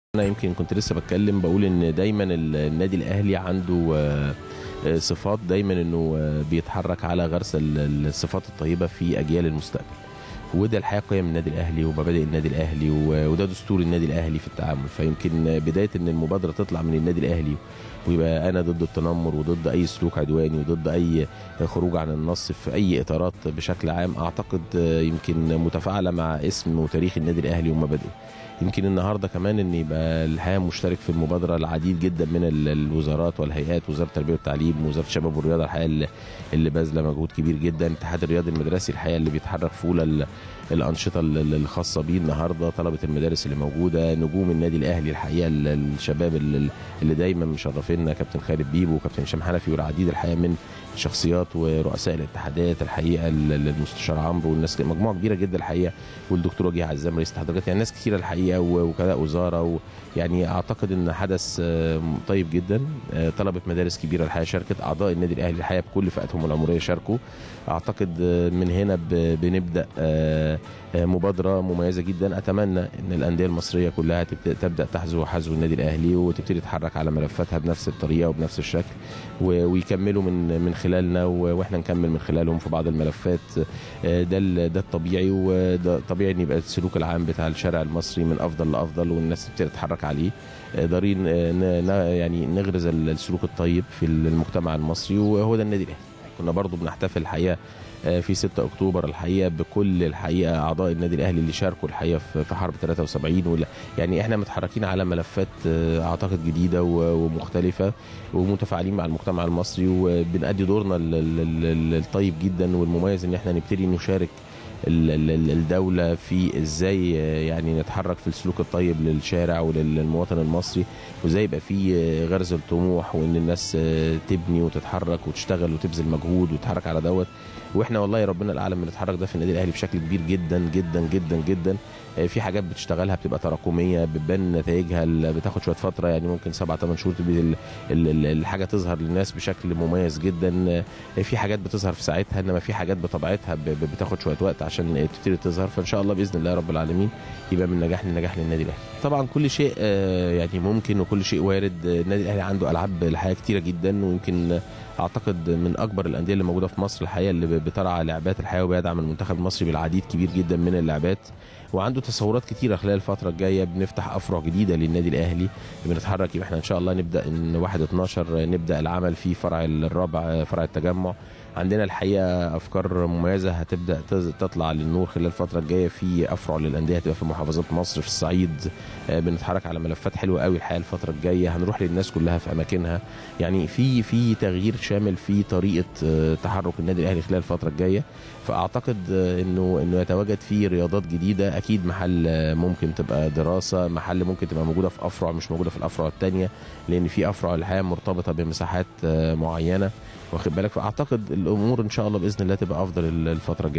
انا يمكن كنت لسه بتكلم بقول ان دايما النادي الاهلي عنده آه، آه، صفات دايما انه آه، بيتحرك على غرس ال- الصفات الطيبه في اجيال المستقبل وده الحقيقه قيم النادي الاهلي ومبادئ النادي الاهلي و- وده دستور النادي الاهلي في التعامل فيمكن بدايه ان المبادره تطلع من النادي الاهلي ويبقى انا ضد التنمر وضد اي سلوك عدواني وضد اي خروج عن النص في اي اطارات بشكل عام اعتقد آه، يمكن متفاعله مع اسم وتاريخ النادي الاهلي ومبادئه يمكن النهارده كمان ان يبقى الحقيقه مشترك في المبادره العديد جدا من ال- الوزارات والهيئات وزاره التربيه والتعليم وزاره الشباب والرياضه الحقيقه اللي- اللي باذله مجهود كبير جدا الاتحاد الرياضي المدرسي الحقيقه اللي بيتحرك في اولى ال- الانشطه ال- ال- الخاصه بيه النهارده طلبه المدارس اللي موجوده نجوم النادي الاهلي الحقيقه ال- الشباب اللي, اللي دايما مشرفينا كابتن خالد بيبو وكابتن هشام حنفي والعديد الحقيقه من شخصيات ورؤساء الاتحادات الحقيقه ال- ال- المستشار عمرو والناس مجموعه كبيره جدا الحقيقه والدكتور وجيه عزام رئيس الاتحادات يعني ناس كثيره الحقيقه ووكلاء وزاره ويعني اعتقد ان حدث آه، طيب جدا آه، طلبه مدارس كبيره الحقيقه شاركت اعضاء النادي الاهلي الحقيقه بكل فئاتهم العمريه شاركوا اعتقد آه، من هنا ب- بنبدا آه، آه، مبادره مميزه جدا اتمنى ان الانديه المصريه كلها تبت- تبدا تحذو حذو النادي الاهلي وتبتدي تتحرك على ملفاتها بنفس الطريقه وبنفس الشكل و- ويكملوا من من خلالنا و- واحنا نكمل من خلالهم في بعض الملفات آه، ده ال- ده الطبيعي وده طبيعي ان يبقى السلوك العام بتاع الشارع المصري من افضل لافضل والناس تبتدي تتحرك عليه آه، دارين آه، ن- ن- يعني نغرز ال- السلوك الطيب في المجتمع المصري وهو ده النادي الاهلي كنا برضو بنحتفل الحقيقه آه، في 6 اكتوبر الحقيقه بكل الحقيقه اعضاء النادي الاهلي اللي شاركوا الحقيقه في في حرب 73 ولا يعني احنا متحركين على ملفات آه، اعتقد جديده و- ومختلفه ومتفاعلين مع المجتمع المصري وبنأدي دورنا ال- ال- ال- الطيب جدا والمميز ان احنا نبتدي نشارك ال- ال- ال- الدولة في ازاي آه، يعني نتحرك في السلوك الطيب للشارع وللمواطن المصري وازاي يبقى في آه، غرز الطموح وان الناس آه، تبني وتتحرك وتشتغل وتبذل مجهود وتتحرك على دوت واحنا والله ربنا الاعلم بنتحرك ده في النادي الاهلي بشكل كبير جدا جدا جدا جدا آه، في حاجات بتشتغلها بتبقى تراكميه بتبان نتائجها ال- بتاخد شويه فتره يعني ممكن سبع ثمان شهور تبتدي ال- ال- ال- الحاجه تظهر للناس بشكل مميز جدا آه، في حاجات بتظهر في ساعتها انما في حاجات بطبيعتها ب- ب- بتاخد شويه وقت عشان تبتدي تظهر فان شاء الله باذن الله رب العالمين يبقى من نجاح لنجاح للنادي الاهلي طبعا كل شيء آه، يعني ممكن وكل شيء وارد آه، النادي الاهلي عنده العاب الحقيقه كتيره جدا ويمكن آه، اعتقد من اكبر الانديه اللي موجوده في مصر الحقيقه اللي ب- بترعى لعبات الحقيقه وبيدعم المنتخب المصري بالعديد كبير جدا من اللعبات وعنده تصورات كتيره خلال الفتره الجايه بنفتح افرع جديده للنادي الاهلي بنتحرك يبقى احنا ان شاء الله نبدا ان 1 12 نبدا العمل في فرع الرابع فرع التجمع عندنا الحقيقه افكار مميزه هتبدا تز- تطلع للنور خلال الفتره الجايه في افرع للانديه هتبقى في محافظات مصر في الصعيد آه، بنتحرك على ملفات حلوه قوي الحقيقه الفتره الجايه هنروح للناس كلها في اماكنها يعني في في تغيير شامل في طريقه آه، تحرك النادي الاهلي خلال الفتره الجايه فاعتقد آه، انه انه يتواجد فيه رياضات جديده اكيد محل آه، ممكن تبقى دراسه محل ممكن تبقى موجوده في افرع مش موجوده في الافرع الثانيه لان في افرع الحقيقه مرتبطه بمساحات آه، معينه واخد بالك فاعتقد الامور ان شاء الله باذن الله تبقى افضل الفتره الجايه